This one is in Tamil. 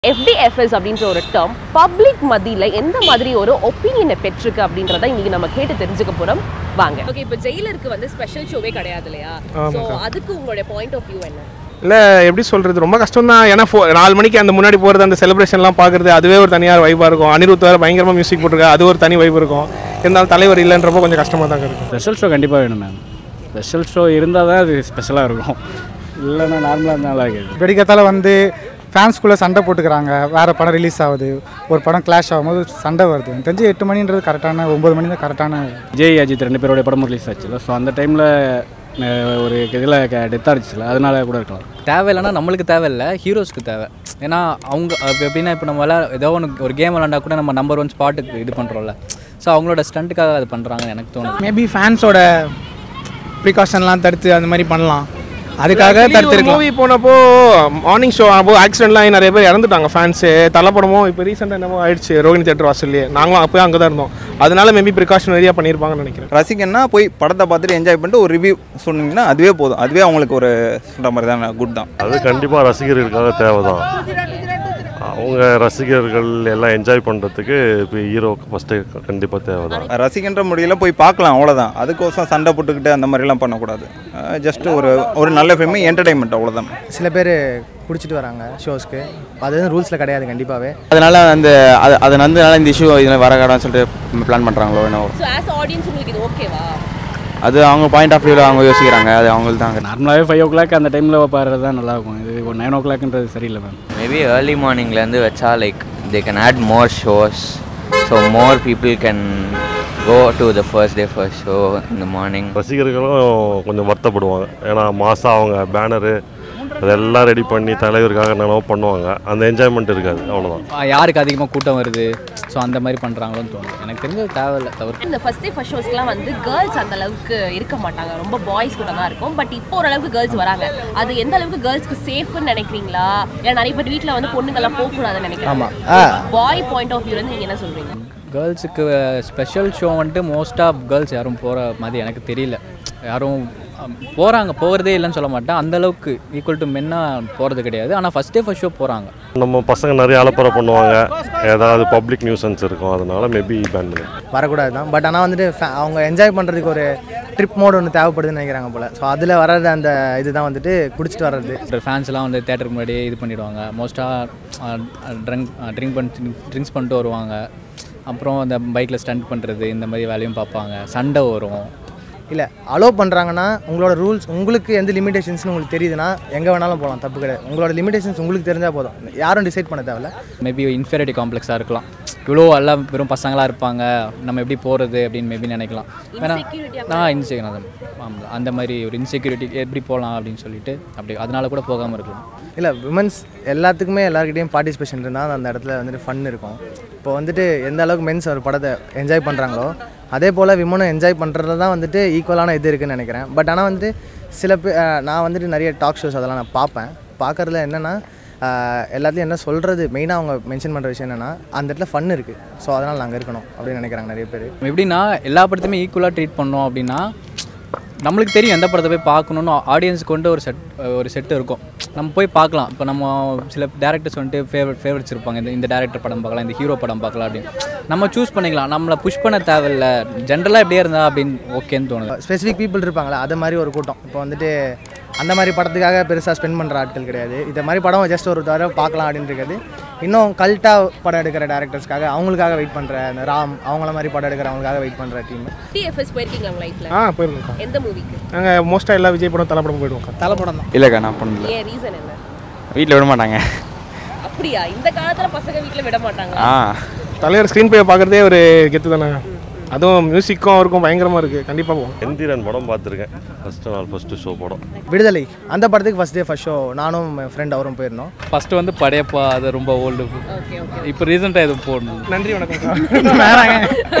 எஃப்டிஎஃப்எஸ் அப்படின்ற ஒரு டேர்ம் பப்ளிக் மத்தியில எந்த மாதிரி ஒரு ஒப்பீனியனை பெற்றிருக்கு அப்படின்றத இன்னைக்கு நம்ம கேட்டு தெரிஞ்சுக்க போறோம் வாங்க ஓகே இப்போ ஜெயிலருக்கு வந்து ஸ்பெஷல் ஷோவே கிடையாது இல்லையா ஸோ அதுக்கு உங்களுடைய பாயிண்ட் ஆஃப் வியூ என்ன இல்லை எப்படி சொல்கிறது ரொம்ப கஷ்டம் தான் ஏன்னா ஃபோ நாலு மணிக்கு அந்த முன்னாடி போகிறது அந்த செலிப்ரேஷன்லாம் பார்க்குறது அதுவே ஒரு தனியார் வைப்பாக இருக்கும் அனிருத் வேறு பயங்கரமாக மியூசிக் போட்டிருக்கா அது ஒரு தனி வைப் இருக்கும் இருந்தாலும் தலைவர் இல்லைன்றப்போ கொஞ்சம் கஷ்டமாக தான் இருக்கும் ஸ்பெஷல் ஷோ கண்டிப்பாக வேணும் மேம் ஸ்பெஷல் ஷோ இருந்தால் தான் அது ஸ்பெஷலாக இருக்கும் இல்லைன்னா நார்மலாக இருந்தாலும் ஆகாது வெடிக்கத்தால் வந்து ஃபேன்ஸ்குள்ளே சண்டை போட்டுக்கிறாங்க வேறு படம் ரிலீஸ் ஆகுது ஒரு படம் கிளாஷ் ஆகும்போது சண்டை வருது எனக்கு தெரிஞ்சு எட்டு மணின்றது கரெக்டான ஒம்பது மணி தான் கரெக்டான விஜய் அஜித் ரெண்டு பேரோட படமும் ரிலீஸ் ஆச்சுல ஸோ அந்த டைமில் ஒரு இதில் டெத் ஆகிடுச்சுல அதனால கூட இருக்கலாம் தேவையில்லைன்னா நம்மளுக்கு தேவையில்லை ஹீரோஸ்க்கு தேவை ஏன்னா அவங்க அப்ப எப்படின்னா இப்போ நம்ம விளையா ஏதோ ஒன்று ஒரு கேம் விளாண்டா கூட நம்ம நம்பர் ஒன் ஸ்பாட்டுக்கு இது பண்ணுறோம்ல ஸோ அவங்களோட ஸ்டண்ட்டுக்காக அது பண்ணுறாங்கன்னு எனக்கு தோணுது மேபி ஃபேன்ஸோட ப்ரிகாஷன்லாம் தடுத்து அந்த மாதிரி பண்ணலாம் அதுக்காக தடுத்துருக்கலாம் மூவி போனப்போ மார்னிங் ஷோ அப்போ ஆக்சிடென்ட்லாம் ஆகி நிறைய பேர் இறந்துட்டாங்க ஃபேன்ஸு தலைப்படமும் இப்போ ரீசெண்டாக என்னமோ ஆயிடுச்சு ரோஹினி தேட்டர் வாசல்லையே நாங்களும் அப்போயே அங்கே தான் இருந்தோம் அதனால மேபி ப்ரிகாஷன் ஏரியா பண்ணியிருப்பாங்கன்னு நினைக்கிறேன் ரசிகன்னா போய் படத்தை பார்த்துட்டு என்ஜாய் பண்ணிட்டு ஒரு ரிவ்யூ சொன்னீங்கன்னா அதுவே போதும் அதுவே அவங்களுக்கு ஒரு சொல்கிற மாதிரி தான் குட் தான் அது கண்டிப்பாக ரசிகர்களுக்காக தேவை தான் அவங்க ரசிகர்கள் எல்லாம் என்ஜாய் பண்ணுறதுக்கு இப்போ ஹீரோக்கு ஃபஸ்ட்டு கண்டிப்பாக தேவை தான் ரசிகன்ற முறையில் போய் பார்க்கலாம் அவ்வளோதான் அதுக்கோசம் சண்டை போட்டுக்கிட்டு அந்த மாதிரிலாம் பண்ணக்கூடாது ஜஸ்ட் ஒரு ஒரு நல்ல ஃபிலிம் என்டர்டைன்மெண்ட் அவ்வளோதான் சில பேர் குடிச்சிட்டு வராங்க ஷோஸ்க்கு அது வந்து ரூல்ஸில் கிடையாது கண்டிப்பாகவே அதனால அந்த அது அது நந்தனால இந்த இஷ்யூ இதில் வர கடன்னு சொல்லிட்டு பிளான் பண்ணுறாங்களோ என்ன ஸோ ஆஸ் ஆடியன்ஸ் உங்களுக்கு இது ஓகேவா அது அவங்க பாயிண்ட் ஆஃப் வியூவில் அவங்க யோசிக்கிறாங்க அது அவங்களுக்கு தான் நார்மலாகவே ஃபைவ் ஓ கிளாக் அந்த டைமில் பாடுறது தான் நல்லாயிருக்கும் இது ஒரு நைன் ஓ கிளாக்ன்றது சரியில்லை மேம் மேபி ஏர்லி மார்னிங்லேருந்து வச்சா like they can add more shows so more people can go to the first day first show இந்த மார்னிங் ரசிகர்களும் கொஞ்சம் வருத்தப்படுவாங்க ஏன்னா மாதம் அவங்க பேனரு அதெல்லாம் ரெடி பண்ணி தலைவருக்காக என்னென்னவோ பண்ணுவாங்க அந்த என்ஜாய்மெண்ட் இருக்காது அவ்வளோதான் ஆ, யாருக்கு அதிகமாக கூட்டம் வருது ஸோ அந்த மாதிரி பண்ணுறாங்களோன்னு தோணுது எனக்கு தெரிஞ்சது தேவையில்லை தவிர இந்த ஃபர்ஸ்ட் டே ஃபர்ஸ்ட் ஷோஸ்க்குலாம் வந்து கேர்ள்ஸ் அந்த அளவுக்கு இருக்க மாட்டாங்க ரொம்ப பாய்ஸ் கூட தான் இருக்கும் பட் இப்போ ஓரளவுக்கு கேர்ள்ஸ் வராங்க அது எந்த அளவுக்கு கேர்ள்ஸ்க்கு சேஃப்னு நினைக்கிறீங்களா இல்லை நிறைய பேர் வீட்டில் வந்து பொண்ணுங்கெல்லாம் போகக்கூடாதுன்னு நினைக்கிறாங்க பாய் பாயிண்ட் ஆஃப் வியூலேருந்து நீங்கள் என்ன சொல்கிறீங்க கேர்ள்ஸுக்கு ஸ்பெஷல் ஷோ வந்துட்டு மோஸ்ட்டாக கேர்ள்ஸ் யாரும் போகிற மாதிரி எனக்கு தெரியல யாரும் போகிறாங்க போகிறதே இல்லைன்னு சொல்ல மாட்டேன் அந்த அளவுக்கு ஈக்குவல் டு மென்னாக போகிறது கிடையாது ஆனால் ஃபஸ்ட் டே ஃபஸ்ட் ஷோ போகிறாங்க நம்ம பசங்க நிறைய அலப்பறை பண்ணுவாங்க ஏதாவது பப்ளிக் நியூசன்ஸ் இருக்கும் அதனால மேபி பேன் பண்ணி வரக்கூடாது தான் பட் ஆனால் வந்துட்டு fa- அவங்க என்ஜாய் பண்ணுறதுக்கு ஒரு ட்ரிப் மோட் ஒன்று தேவைப்படுதுன்னு நினைக்கிறாங்க போல் ஸோ அதில் வர்றது அந்த இதுதான் வந்துட்டு குடிச்சிட்டு வர்றது ஃபேன்ஸ்லாம் வந்து தேட்டருக்கு முன்னாடியே இது பண்ணிடுவாங்க மோஸ்ட்டாக ட்ரிங்க் ட்ரிங்க் பண்ணி ட்ரிங்க்ஸ் பண்ணிட்டு வருவாங்க அப்புறம் அந்த பைக்கில் ஸ்டண்ட் பண்ணுறது இந்த மாதிரி வேலையும் பார்ப்பாங்க சண்டை வரும் இல்லை அலோவ் பண்ணுறாங்கன்னா உங்களோட ரூல்ஸ் உங்களுக்கு எந்த லிமிடேஷன்ஸ்னு உங்களுக்கு தெரியுதுன்னா எங்கே வேணாலும் போகலாம் தப்பு கிடையாது உங்களோட லிமிடேஷன்ஸ் உங்களுக்கு தெரிஞ்சால் போதும் யாரும் டிசைட் பண்ண தேவையில்ல மேபி இன்ஃபீரியாரிட்டி காம்ப்ளெக்ஸாக இருக்கலாம் இவ்வளோ எல்லாம் வெறும் பசங்களாக இருப்பாங்க நம்ம எப்படி போகிறது அப்படின்னு மேபி நினைக்கலாம் ஏன்னா நான் இன்செக்யூர் ஆமாம் அந்த மாதிரி ஒரு இன்செக்யூரிட்டி எப்படி போகலாம் அப்படின்னு சொல்லிட்டு அப்படி அதனால கூட போகாமல் இருக்கலாம் இல்லை விமன்ஸ் எல்லாத்துக்குமே எல்லாருக்கிட்டையும் பார்ட்டிசிபேஷன் இருந்தால் அந்த இடத்துல வந்துட்டு ஃபன் இருக்கும் இப்போ வந்துட்டு எந்த அளவுக்கு மென்ஸ் ஒரு படத்தை என்ஜாய் பண்ணுறாங்களோ அதே போல் விமனும் என்ஜாய் பண்ணுறது தான் வந்துட்டு ஈக்குவலான இது இருக்குன்னு நினைக்கிறேன் பட் ஆனால் வந்துட்டு சில பேர் நான் வந்துட்டு நிறைய டாக் ஷோஸ் அதெல்லாம் நான் பார்ப்பேன் பார்க்குறதுல என்னென்னா எல்லாத்தையும் என்ன சொல்கிறது மெயினாக அவங்க மென்ஷன் பண்ணுற விஷயம் என்னென்னா அந்த இடத்துல ஃபன் இருக்குது ஸோ அதனால் நாங்கள் இருக்கணும் அப்படின்னு நினைக்கிறாங்க நிறைய பேர் எப்படின்னா எல்லா படத்தையுமே ஈக்குவலாக ட்ரீட் பண்ணோம் அப்படின்னா நம்மளுக்கு தெரியும் எந்த படத்தை போய் பார்க்கணுன்னு ஆடியன்ஸுக்கு வந்து ஒரு செட் ஒரு செட் இருக்கும் நம்ம போய் பார்க்கலாம் இப்போ நம்ம சில டேரக்டர்ஸ் வந்துட்டு ஃபேவரட் ஃபேவரட்ஸ் இருப்பாங்க இந்த இந்த டேரக்டர் படம் பார்க்கலாம் இந்த ஹீரோ படம் பார்க்கலாம் அப்படின்னு நம்ம சூஸ் பண்ணிக்கலாம் நம்மளை புஷ் பண்ண தேவையில்ல ஜென்ரலாக எப்படியே இருந்தா அப்படின்னு ஓகேன்னு தோணுது ஸ்பெசிஃபிக் பீப்புள் இருப்பாங்களா அது மாதிரி ஒரு கூட்டம் இப்போ வந்துட்டு அந்த மாதிரி படத்துக்காக பெருசாக ஸ்பெண்ட் பண்ணுற ஆட்கள் கிடையாது இந்த மாதிரி படம் ஜஸ்ட் ஒரு தடவை பார்க்கலாம் அப்படின்னு இருக்கிறது இன்னும் கல்ட்டாக படம் எடுக்கிற டேரக்டர்ஸ்க்காக அவங்களுக்காக வெயிட் பண்ணுற அந்த ராம் அவங்கள மாதிரி படம் எடுக்கிறவங்களுக்காக வெயிட் பண்ணுற டீம் டிஎஃப்எஸ் போயிருக்கீங்களா உங்கள் லைஃப்பில் ஆ போயிருக்கோம் எந்த மூவிக்கு நாங்கள் மோஸ்ட்டாக எல்லா விஜய் படம் தலைப்படம் போயிடுவோம் தலைப்படம் தான் இல்லைக்கா நான் பண்ணல ஏன் ரீசன் என்ன வீட்டில் விட மாட்டாங்க அப்படியா இந்த காலத்துல பசங்க வீட்டில் விட மாட்டாங்க ஆ தலைவர் ஸ்க்ரீன் பிளே பார்க்குறதே ஒரு கெத்து தானே அதுவும் மியூசிக்கும் அவருக்கும் பயங்கரமாக இருக்குது கண்டிப்பாக போவோம் எந்திரன் படம் பார்த்துருக்கேன் ஃபஸ்ட்டு நாள் ஃபஸ்ட்டு ஷோ படம் விடுதலை அந்த படத்துக்கு ஃபஸ்ட் டே ஃபஸ்ட் ஷோ நானும் என் ஃப்ரெண்ட் அவரும் போயிருந்தோம் ஃபஸ்ட்டு வந்து படையப்பா அது ரொம்ப ஓல்டு ஓகே ஓகே இப்போ ரீசெண்டாக எதுவும் போடணும் நன்றி வணக்கம்